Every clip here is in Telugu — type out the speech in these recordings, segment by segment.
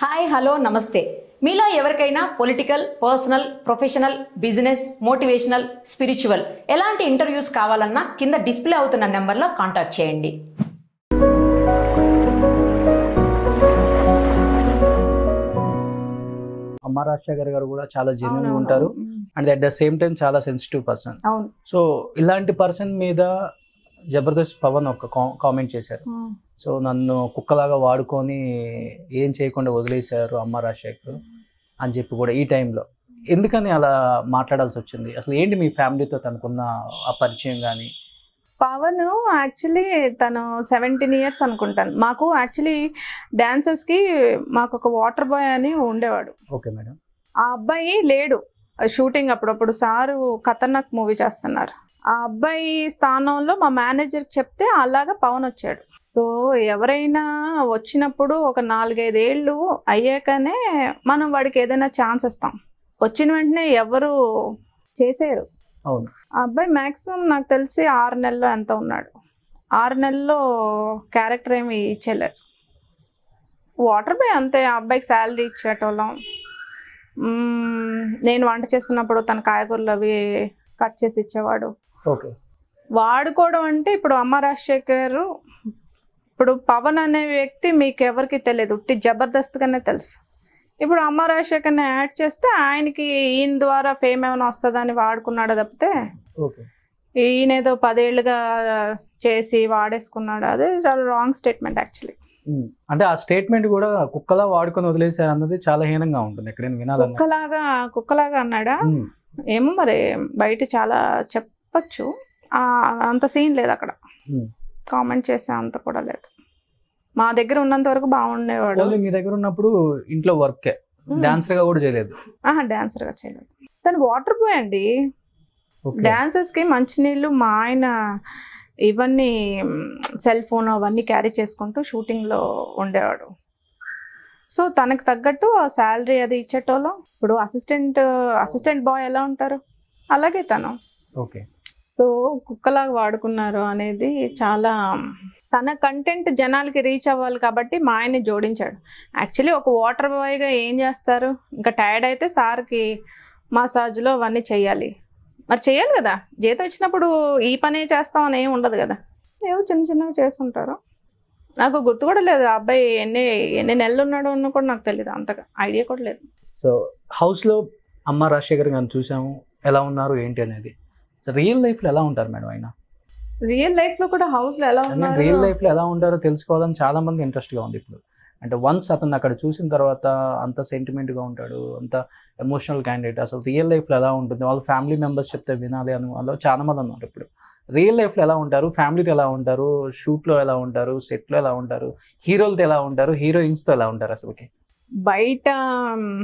హాయ్ హలో నమస్తే మీలో ఎవరికైనా political personal professional business motivational spiritual ఎలాంటి ఇంటర్వ్యూస్ కావాలన్నా కింద డిస్ప్లే అవుతున్న నెంబర్లో కాంటాక్ట్ చేయండి అమ్మ రాజశేఖర్ గారు కూడా చాలా జెన్యున్ అవునవును. ఉంటారు um. And at the same time చాలా సెన్సిటివ్ పర్సన్ అవును సో ఇలాంటి పర్సన్ మీద జబర్దస్త్ పవన్ ఒక కామెంట్ చేశారు ఉమ్. సో నన్ను కుక్కలాగా వాడుకొని ఏం చేయకుండా వదిలేశారు అమ్మ రాజశేఖర్ అని చెప్పి కూడా ఈ టైంలో ఎందుకని అలా మాట్లాడాల్సి వచ్చింది అసలు ఏంటి మీ ఫ్యామిలీతో తనకున్న ఆ పరిచయం కానీ పవన్ యాక్చువల్లీ తను సెవెంటీన్ ఇయర్స్ అనుకుంటాను మాకు యాక్చువల్లీ డాన్సర్స్కి మాకు ఒక వాటర్ బాయ్ అని ఉండేవాడు ఓకే మేడం ఆ అబ్బాయి లేడు షూటింగ్ అప్పుడప్పుడు సారు ఖతర్నాక్ మూవీ చేస్తున్నారు ఆ అబ్బాయి స్థానంలో మా మేనేజర్కి చెప్తే అలాగా పవన్ వచ్చాడు సో ఎవరైనా వచ్చినప్పుడు ఒక నాలుగైదేళ్ళు అయ్యాకనే మనం వాడికి ఏదైనా ఛాన్స్ ఇస్తాం వచ్చిన వెంటనే ఎవరు చేసేయరు అవును ఆ అబ్బాయి మాక్సిమం నాకు తెలిసి ఆరు నెలల్లో ఎంత ఉన్నాడు ఆరు నెలల్లో క్యారెక్టర్ ఏమి ఇచ్చేయలేరు వాటర్ బాయ్ అంతే ఆ అబ్బాయికి శాలరీ ఇచ్చేటోళ్ళం మ్మ్, నేను వంట చేస్తున్నప్పుడు తన కాయగూరలు అవి కట్ చేసి ఇచ్చేవాడు ఓకే వాడుకోవడం అంటే ఇప్పుడు అమ్మ రాజశేఖర్ ఇప్పుడు పవన్ అనే వ్యక్తి మీకు ఎవరికి తెలియదు ఉట్టి జబర్దస్త్గానే తెలుసు ఇప్పుడు అమ్మ రాజశేఖర్ని యాడ్ చేస్తే ఆయనకి ఈయన ద్వారా ఫేమ్ ఏమైనా వస్తుందని వాడుకున్నాడు తప్పితే ఓకే ఈయనేదో పదేళ్ళుగా చేసి వాడేసుకున్నాడు అదే చాలా రాంగ్ స్టేట్మెంట్ యాక్చువల్లీ ఉమ్. అంటే ఆ స్టేట్మెంట్ కూడా కుక్కలా వాడుకొని వదిలేశారు అన్నది చాలా హీనంగా ఉంటుంది ఎక్కడైనా వినాలన్నా కుక్కలాగా కుక్కలాగా అన్నాడా ఉమ్. ఏమో మరి బయట చాలా చెప్పచ్చు ఆ, అంత సీన్ లేదు అక్కడ ఉమ్. కామెంట్ చేసే అంత కూడా లేదు మా దగ్గర ఉన్నంత వరకు బాగుండేవాడు ఓన్లీ మీ దగ్గర ఉన్నప్పుడు ఇంట్లో వర్కే డాన్సర్ గా కూడా చేయలేదు ఆహా డాన్సర్ గా చేయలేదు తను వాటర్ బాయ్ అండి ఓకే డాన్సర్స్ కి మంచినీళ్ళు మా ఆయన ఇవన్నీ సెల్ ఫోన్ అవన్నీ క్యారీ చేసుకుంటూ షూటింగ్ లో ఉండేవాడు సో తనకు తగ్గట్టు ఆ శాలరీ అది ఇచ్చేటోళ్ళం ఇప్పుడు అసిస్టెంట్ అసిస్టెంట్ బాయ్ ఎలా ఉంటారు అలాగే తను ఓకే సో కుక్కలాగా వాడుకున్నారు అనేది చాలా తన కంటెంట్ జనాలకి రీచ్ అవ్వాలి కాబట్టి మా ఆయన్ని జోడించాడు యాక్చువల్లీ ఒక వాటర్ బాయ్గా ఏం చేస్తారు ఇంకా టైర్డ్ అయితే సార్కి మసాజ్లో అవన్నీ చేయాలి మరి చేయాలి కదా జీతం ఇచ్చినప్పుడు ఈ పనే చేస్తామని ఏం ఉండదు కదా ఏవో చిన్న చిన్నగా చేస్తుంటారు నాకు గుర్తు కూడా లేదు ఆ అబ్బాయి ఎన్ని ఎన్ని నెలలు ఉన్నాడో అన్న కూడా నాకు తెలియదు అంతగా ఐడియా కూడా లేదు సో హౌస్ లో అమ్మ రాజశేఖర్ గారిని చూసాము ఎలా ఉన్నారు ఏంటి అనేది రియల్ లైఫ్ లో ఎలా ఉంటారు మేడం ఆయన రియల్ లైఫ్లో కూడా హౌస్లో ఎలా ఉన్నారు రియల్ లైఫ్ లో ఎలా ఉంటారో తెలుసుకోవాలని చాలా మంది ఇంట్రెస్ట్ గా ఉంది ఇప్పుడు అంటే వన్స్ అతను అక్కడ చూసిన తర్వాత అంత సెంటిమెంట్ గా ఉంటాడు అంత ఎమోషనల్ క్యాండిడేట్ అసలు రియల్ లైఫ్ లో ఎలా ఉంటుంది వాళ్ళ ఫ్యామిలీ మెంబర్స్ చెప్తే వినాలి అని వాళ్ళు చాలా మంది ఉన్నారు ఇప్పుడు రియల్ లైఫ్ లో ఎలా ఉంటారు ఫ్యామిలీతో ఎలా ఉంటారు షూట్ లో ఎలా ఉంటారు సెట్ లో ఎలా ఉంటారు హీరోలతో ఎలా ఉంటారు హీరోయిన్స్ తో ఎలా ఉంటారు అసలుకి బయట మ్,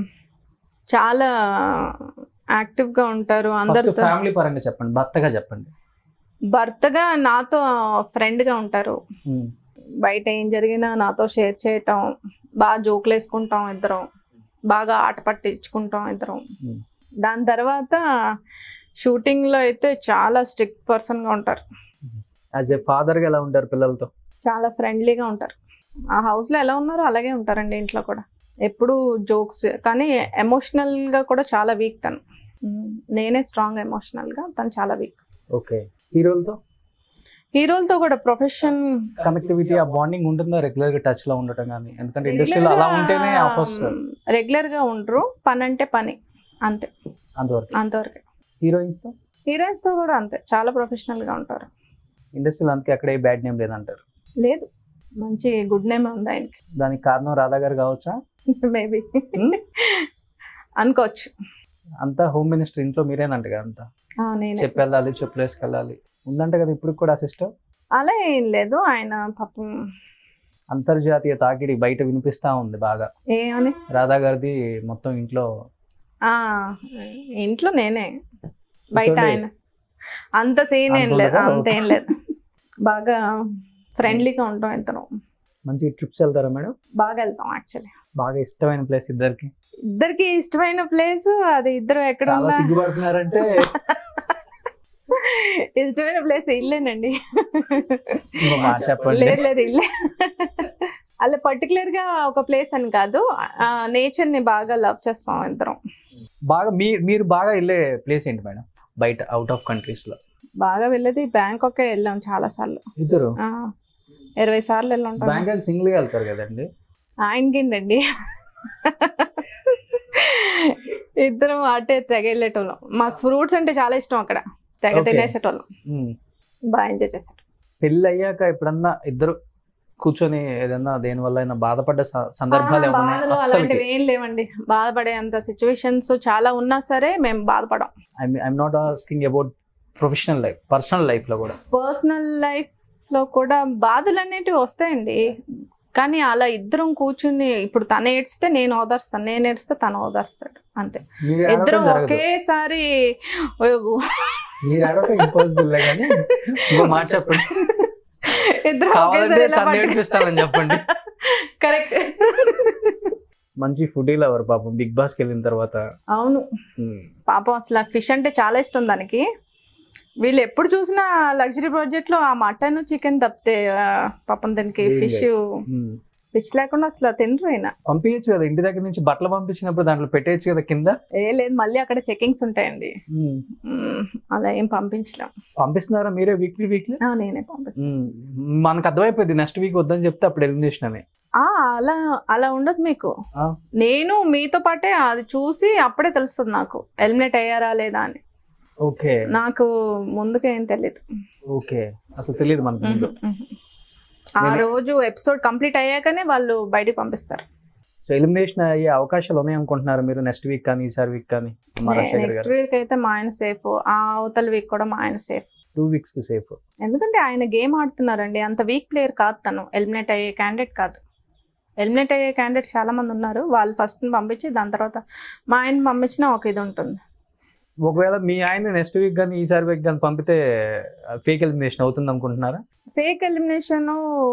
చాలా యాక్టివ్ గా ఉంటారు అందరితో ఫ్యామిలీ పరంగా చెప్పండి భర్తగా చెప్పండి భర్తగా నాతో ఫ్రెండ్ గా ఉంటారు ఉమ్, బయట ఏం జరిగినా నాతో షేర్ చేయటం బాగా జోకులు వేసుకుంటాం ఇద్దరం బాగా ఆట పట్టించుకుంటాం ఇద్దరం ఉమ్. దాని తర్వాత షూటింగ్ లో అయితే చాలా స్ట్రిక్ట్ పర్సన్ గా ఉంటారు యాజ్ ఏ ఫాదర్ గా ఎలా ఉంటారు పిల్లలతో చాలా ఫ్రెండ్లీగా ఉంటారు ఆ house లో ఎలా ఉన్నారో అలాగే ఉంటారండి ఇంట్లో కూడా ఎప్పుడు జోక్స్ కానీ ఎమోషనల్ గా కూడా చాలా వీక్ తను ఉమ్, నేనే స్ట్రాంగ్ ఎమోషనల్ గా తను చాలా వీక్ ఓకే హీరోలతో హీరోలతో కూడా ప్రొఫెషన్ కనెక్టివిటీ ఆ బాండింగ్ ఉంటుందా రెగ్యులర్ గా టచ్ లో ఉండటం కానీ ఎందుకంటే ఇండస్ట్రీలో అలా ఉంటేనే ఆఫర్స్ రెగ్యులర్ గా ఉండరు పని అంటే పని అంతే అంతవరకు అంతవరకే హీరోయిన్స్ తో హీరోయిన్స్ తో కూడా అంతే చాలా ప్రొఫెషనల్ గా ఉంటారు ఇండస్ట్రీలో అందుకే అక్కడ ఏ బ్యాడ్ నేమ్ లేదంటారు లేదు మంచి గుడ్ నేమ్ ఉంది ఆయనకి దానికి కారణం రాధా గారు కావచ్చా మేబీ Hmm? అనుకోవచ్చు అంతా హోమ్ మినిస్టర్ ఇంట్లో మీరేనంట కదా అంతా ఆ, నేనే చెప్పి వెళ్ళాలి చెప్పులు వేసుకెళ్ళాలి ఉందంట కదా ఇప్పుడు కూడా సిస్టర్ అలా ఏం లేదు ఆయన పాపం అంతర్జాతీయ తాకిడి బయట వినిపిస్తా ఉంది బాగా ఏమని రాధా గారిది మొత్తం ఇంట్లో ఆ ఇంట్లో నేనే బయట కూర్చోండి. ఆయన అంత సీన్ ఏం అంత లేదు ఉండదా? అంత ఏం లేదు బాగా ఫ్రెండ్లీగా ఉంటాం ఇద్దరం మంచి ట్రిప్స్ వెళ్తారా మేడం బాగా వెళ్తాం యాక్చువల్లీ బాగా ఇష్టమైన ప్లేస్ ఇద్దరికి ఇద్దరికి ఇష్టమైన ప్లేస్ అది ఇద్దరు ఎక్కడ చాలా ఉన్నా సిగ్గుపడుతున్నారంటే ఇష్టమైన ప్లేస్ ఇల్లేనండి ఇంకో మాట చెప్పండి. లేదు లేదు ఇల్లే అలా పర్టికులర్ గా ఒక ప్లేస్ అని కాదు నేచర్ ని బాగా లవ్ చేస్తాం ఇద్దరం బాగా మీ మీరు బాగా వెళ్ళే ప్లేస్ ఏంటి మేడం బయట అవుట్ ఆఫ్ కంట్రీస్ లో బాగా వెళ్ళేది బ్యాంకాక్ వెళ్ళాం చాలా సార్లు ఇద్దరు ఆ, ఇరవై సార్లు వెళ్ళి ఉంటాం బ్యాంకాక్ సింగిల్ గా వెళ్తారు కదండి ఆయనకేంటండి ఇద్దరం అటే తెగ వెళ్ళేటోళ్ళం మాకు ఫ్రూట్స్ అంటే చాలా ఇష్టం అక్కడ తెగ Okay. తినేసేటోళ్ళం ఉమ్. బాగా ఎంజాయ్ చేసేటోళ్ళం పెళ్ళి అయ్యాక ఎప్పుడన్నా ఇద్దరు కూర్చొని ఏదన్నా దేని వల్ల అయినా బాధపడ్డ స- సందర్భాలు ఆ, ఏమన్నా బాధలు అస్సలు అలాంటివి ఏం లేవండి బాధపడేంత సిచ్యువేషన్స్ చాలా ఉన్నా సరే మేము బాధపడం I'm not asking about professional life personal life లో కూడా పర్సనల్ లైఫ్ లో కూడా బాధలు అనేటివి వస్తాయండి కానీ అలా ఇద్దరం కూర్చుని ఇప్పుడు తను ఏడ్స్తే నేను ఓదార్స్తాను నేను ఏడ్స్తే తను ఓదార్స్తాడు అంతే మీరు ఏడవటం ఇద్దరం జరగదు. ఒకేసారి ఓ- మీరు ఆడటం ఇంపాసిబుల్ కానీ ఇంకో మాట చెప్పండి ఇద్దరం కావాలంటే ఒకేసారి ఇలా తను పట్టు- ఏడిపిస్తానని చెప్పండి కరెక్ట్ మంచి ఫుడ్ లవర్ పాపం బిగ్ బాస్ కి వెళ్ళిన తర్వాత అవును ఉమ్. పాపం అసలు ఫిష్ అంటే చాలా ఇష్టం దానికి వీళ్ళు ఎప్పుడు చూసినా లగ్జరీ బడ్జెట్ లో ఆ మటన్ చికెన్ తప్పితే ఆ, పాపం దానికి ఏం ఫిష్ ఉమ్. ఫిష్ లేకుండా అసలు తినరు అయినా పంపించచ్చు కదా ఇంటి దగ్గర నుంచి బట్టలు పంపించినప్పుడు దాంట్లో పెట్టేయచ్చు కదా కింద ఏ లేదు మళ్ళీ అక్కడ చెకింగ్స్ ఉంటాయండి ఉమ్. మ్మ్. అలా ఏం పంపించలేం పంపిస్తున్నారా మీరే వీక్లీ వీక్లీ ఆ, నేనే పంపిస్తాను మనకు అర్థమైపోయింది నెక్స్ట్ వీక్ వద్దని చెప్తే అప్పుడు ఎలిమినేషన్ అని ఆ, అలా అలా ఉండదు మీకు ఆ. నేను మీతో పాటే అది చూసి అప్పుడే తెలుస్తుంది నాకు ఎలిమినేట్ అయ్యారా లేదా అని ఓకే నాకు ముందుగా ఏం తెలియదు ఓకే అసలు తెలియదు మనకు ముందు ఆ నేనే- రోజు ఎపిసోడ్ కంప్లీట్ అయ్యాకనే వాళ్ళు బయటికి పంపిస్తారు సో ఎలిమినేషన్ అయ్యే అవకాశాలు ఉన్నాయి అనుకుంటున్నారు మీరు నెక్స్ట్ వీక్ కానీ ఈసారి వీక్ కానీ రాజశేఖర్ నెక్స్ట్ గారు వీక్ అయితే మా ఆయన సేఫ్ ఆ అవతల వీక్ కూడా మా ఆయన సేఫ్ టూ వీక్స్ కి సేఫ్ ఎందుకంటే ఆయన గేమ్ ఆడుతున్నారండి అంత వీక్ ప్లేయర్ కాదు తను ఎలిమినేట్ అయ్యే క్యాండిడేట్ కాదు ఎలిమినేట్ అయ్యే క్యాండిడేట్స్ చాలా మంది ఉన్నారు వాళ్ళు ఫస్ట్ పంపించి దాని తర్వాత మా ఆయన పంపించిన ఒక ఇది ఉంటుంది ఒకవేళ మీ ఆయన నెక్స్ట్ వీక్ కానీ ఈసారి వీక్ కానీ పంపితే ఫేక్ ఎలిమినేషన్ అవుతుంది అనుకుంటున్నారా ఫేక్ ఎలిమినేషన్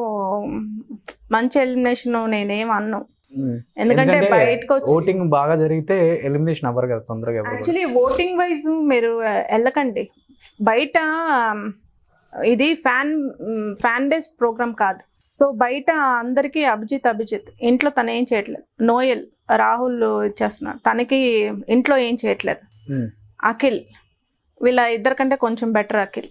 మంచి ఎలిమినేషన్ నేనేం అన్ను ఎందుకంటే ఎందుకంటే బయటకు వచ్చి ఓటింగ్ బాగా జరిగితే ఎలిమినేషన్ అవ్వరు కదా తొందరగా ఎవరు కూడా. యాక్చువల్లీ ఓటింగ్ వైజ్ మీరు ఆ, వెళ్ళకండి బయట ఆమ్, ఇది ఫ్యాన్ ఫ్యాన్ బేస్డ్ ప్రోగ్రామ్ కాదు సో బయట అందరికీ అభిజిత్ అభిజిత్ ఇంట్లో తను ఏం చేయట్లేదు నోయల్ రాహుల్ ఇచ్చేస్తున్నాడు తనకి ఇంట్లో ఏం చేయట్లేదు ఉమ్. అఖిల్ వీళ్ళ ఇద్దరికంటే కొంచెం బెటర్ అఖిల్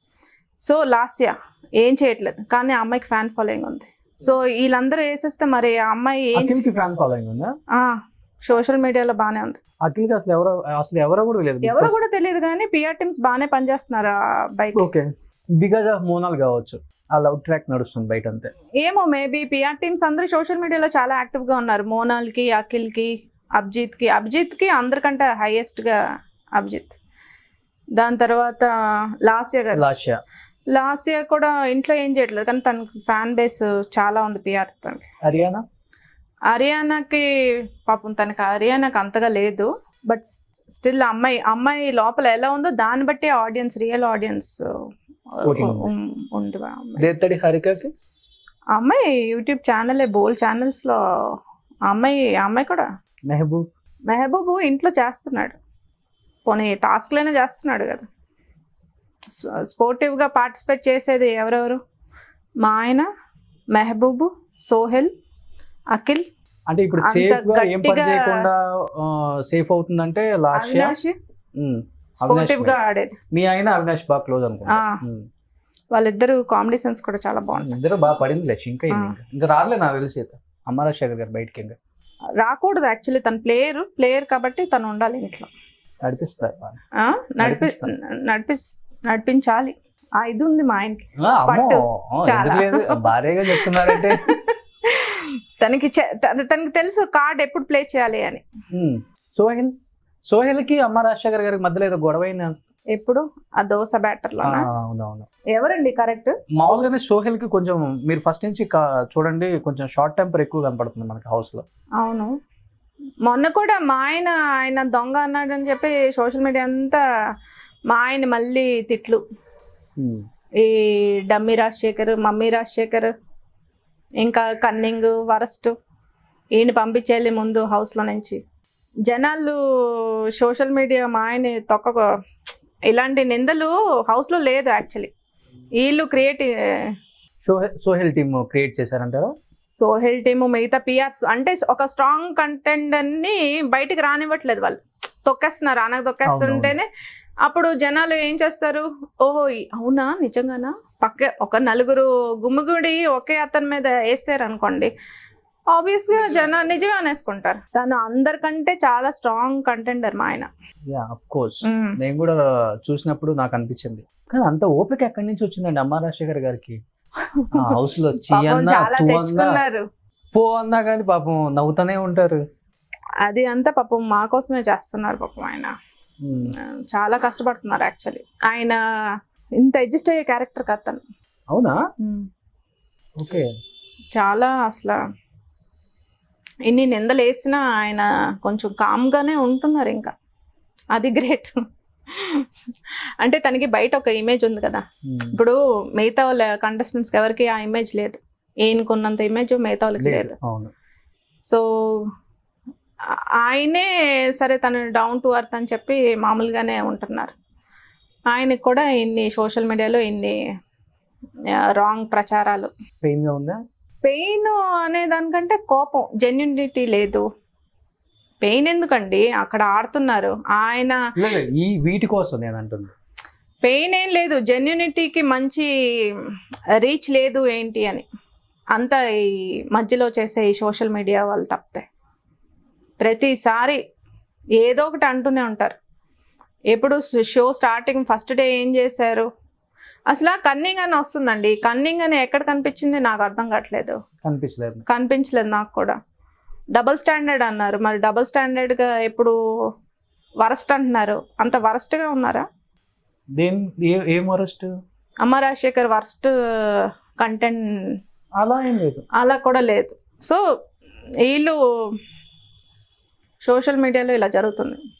సో లాస్య ఏం చేయట్లేదు కానీ ఆ అమ్మాయికి ఫ్యాన్ ఫాలోయింగ్ ఉంది సో వీళ్ళందరూ వేసేస్తే మరి ఆ అమ్మాయి ఏం అఖిల్ కి ఫ్యాన్ ఫాలోయింగ్ ఉందా సోషల్ మీడియాలో బాగానే ఉంది అఖిల్ కి అసలు ఎవరో అసలు ఎవరో కూడా లేదు ఎవరు కూడా తెలియదు కానీ పిఆర్ టీమ్స్ బాగానే పనిచేస్తున్నారు ఆ bike okay because of Monal కావచ్చు ఆ లవ్ ట్రాక్ నడుస్తుంది బయట అంతే ఏమో మేబీ పిఆర్ టీమ్స్ అందరూ సోషల్ మీడియాలో చాలా యాక్టివ్ గా ఉన్నారు మోనాల్ కి అఖిల్ కి అభిజిత్ కి అభిజిత్ కి అందరికంటే హైయెస్ట్ గా అభిజిత్ దాని తర్వాత లాస్య గారు లాస్య లాస్య కూడా ఇంట్లో ఏం చేయట్లేదు కానీ తనకి ఫ్యాన్ బేస్ చాలా ఉంది పిఆర్ తనకి హర్యానా హర్యానాకి పాపం తనకి హర్యానాకి అంతగా లేదు బట్ స్టిల్ అమ్మాయి అమ్మాయి లోపల ఎలా ఉందో దాన్ని బట్టి ఆడియన్స్ రియల్ ఆడియన్స్ Voting ఉంది ఆ అమ్మాయి. దేత్తడి హరికకి ఆ అమ్మాయి యూట్యూబ్ ఛానల్ బోల్ ఛానల్స్ లో ఆ అమ్మాయి ఆ అమ్మాయి కూడా మెహబూబ్ మెహబూబు ఇంట్లో చేస్తున్నాడు పోనీ టాస్క్లైనా చేస్తున్నాడు కదా స్పోర్టివ్ గా పార్టిసిపేట్ చేసేది ఎవరెవరు మా ఆయన మెహబూబు సోహెల్ అఖిల్ అంటే ఇప్పుడు అంత సేఫ్ గా ఏం పని గట్టిగా- చేయకుండా సేఫ్ అవుతుందంటే లాస్య అవినాష్ ఉమ్. స్పోర్టివ్ గా ఆడేది మీ ఆయన అవినాష్ బాగా క్లోజ్ అనుకుంటా ఆ. ఉమ్. వాళ్ళిద్దరు కామెడీ సెన్స్ కూడా చాలా బాగుంది ఇద్దరు బాగా పడింది లే ఇంకా ఆ. ఇంకా ఇంకా రాదులే నాకు తెలిసి అమ్మ రాజశేఖర్ గారు బయటికి ఇంకా రాకూడదు యాక్చువల్లీ తన ప్లేయర్ ప్లేయర్ కాబట్టి తను ఉండాలి ఇంట్లో నడిపిస్తారు బాగా. ఆ? నడిపి నడిపిస్తాను. నడిపి నడిపించాలి ఆ ఇది ఉంది మా ఆయనకి ఆ, అమ్మో పట్టు. ఆ, చాలా. ఎందుకు లేదు భార్యగా చెప్తున్నారంటే తనకి చె- తన- తనకి తెలుసు కార్డ్ ఎప్పుడు ప్లే చేయాలి అని ఉమ్. సోహెల్ సోహెల్ కి అమ్మ రాజశేఖర్ గారికి మధ్యలో ఏదో గొడవ అయింది ఎప్పుడు ఆ దోశ బ్యాటర్ లో ఆ, అవునవును ఎవరండి కరెక్ట్ మామూలుగానే సోహెల్ కి కొంచెం మీరు ఫస్ట్ నుంచి కా- చూడండి కొంచెం షార్ట్ టెంపర్ ఎక్కువ కనపడుతుంది మనకి హౌస్ లో అవును మొన్న కూడా మా ఆయన ఆయన దొంగ అన్నాడు అని చెప్పి సోషల్ మీడియా అంతా మా ఆయన మళ్ళీ తిట్లు ఉమ్. ఈ డమ్మీ రాజశేఖర్ మమ్మీ రాజశేఖర్ ఇంకా కన్నింగ్ వరస్ట్ ఈయన పంపించేయాలి ముందు హౌస్లో నుంచి జనాలు సోషల్ మీడియా మా ఆయన తొక్క ఇలాంటి నిందలు హౌస్లో లేదు యాక్చువల్లీ వీళ్ళు create Sohel Sohel team create చేశారంటారా సోహెల్ టీము మిగతా పిఆర్స్ అంటే ఒక స్ట్రాంగ్ కంటెంట్ అన్ని బయటికి రానివ్వట్లేదు వాళ్ళు తొక్కేస్తున్నారు అనగా తొక్కేస్తుంటేనే అప్పుడు జనాలు ఏం చేస్తారు ఓహో ఈ- అవునా నిజంగానా పక్క ఒక నలుగురు గుమ్మిగుడి ఒకే అతని మీద వేస్తారు అనుకోండి ఆబ్వియస్ గా జన నిజమే అనేసుకుంటారు తను అందరికంటే చాలా స్ట్రాంగ్ కంటెండర్ మా ఆయన యా అఫ్ కోర్స్ నేను కూడా చూసినప్పుడు నాకు అనిపించింది కానీ అంత ఓపిక ఎక్కడి నుంచి వచ్చిందండి అమ్మ రాజశేఖర్ గారికి ఆ హౌస్ లో చీ పాపం అన్నా చాలా తూ అన్నా తెచ్చుకున్నారు పో అన్నా కానీ పాపం నవ్వుతూనే ఉంటారు అది అంతా పాపం మా కోసమే చేస్తున్నారు పాపం ఆయన ఉమ్. చాలా కష్టపడుతున్నారు యాక్చువల్లీ ఆయన ఇంత అడ్జస్ట్ అయ్యే క్యారెక్టర్ కాదు తను అవునా ఓకే చాలా అసలు ఇన్ని నిందలు వేసినా ఆయన కొంచెం కామ్గానే ఉంటున్నారు ఇంకా అది గ్రేట్ అంటే తనకి బయట ఒక ఇమేజ్ ఉంది కదా ఉమ్. ఇప్పుడు మిగతా వాళ్ళ కంటెస్టెంట్స్కి ఎవరికి ఆ ఇమేజ్ లేదు ఈయనకున్నంత ఇమేజ్ మిగతా వాళ్ళకి లేదు అవును సో ఆ- ఆయనే సరే తను డౌన్ టు అర్త్ అని చెప్పి మామూలుగానే ఉంటున్నారు ఆయనకి కూడా ఇన్ని సోషల్ మీడియాలో ఇన్ని రాంగ్ ప్రచారాలు పెయిన్ గా ఉందా పెయిన్ అనే దానికంటే కోపం జెన్యునిటీ లేదు పెయిన్ ఎందుకండి అక్కడ ఆడుతున్నారు ఆయన లేదు ఈ వీటి కోసం నేను అంటుంది పెయిన్ ఏం లేదు జెన్యునిటీకి మంచి రీచ్ లేదు ఏంటి అని అంత ఈ మధ్యలో చేసే ఈ సోషల్ మీడియా వాళ్ళు తప్పితే ప్రతిసారి ఏదో ఒకటి అంటూనే ఉంటారు ఎప్పుడు షో స్టార్టింగ్ ఫస్ట్ డే ఏం చేశారు అసలు కన్నింగ్ అని వస్తుందండి కన్నింగ్ అని ఎక్కడ కనిపించింది నాకు అర్థం కావట్లేదు కనిపించలేదు కనిపించలేదు నాకు కూడా డబుల్ స్టాండర్డ్ అన్నారు మరి డబుల్ స్టాండర్డ్గా ఎప్పుడు వరస్ట్ అంటున్నారు అంత వరస్ట్గా ఉన్నారా దేని ఏ- ఏం వరస్ట్ అమ్మ రాజశేఖర్ వర్స్ట్ కంటెంట్ అలా ఏం లేదు అలా కూడా లేదు సో వీళ్ళు సోషల్ మీడియాలో ఇలా జరుగుతుంది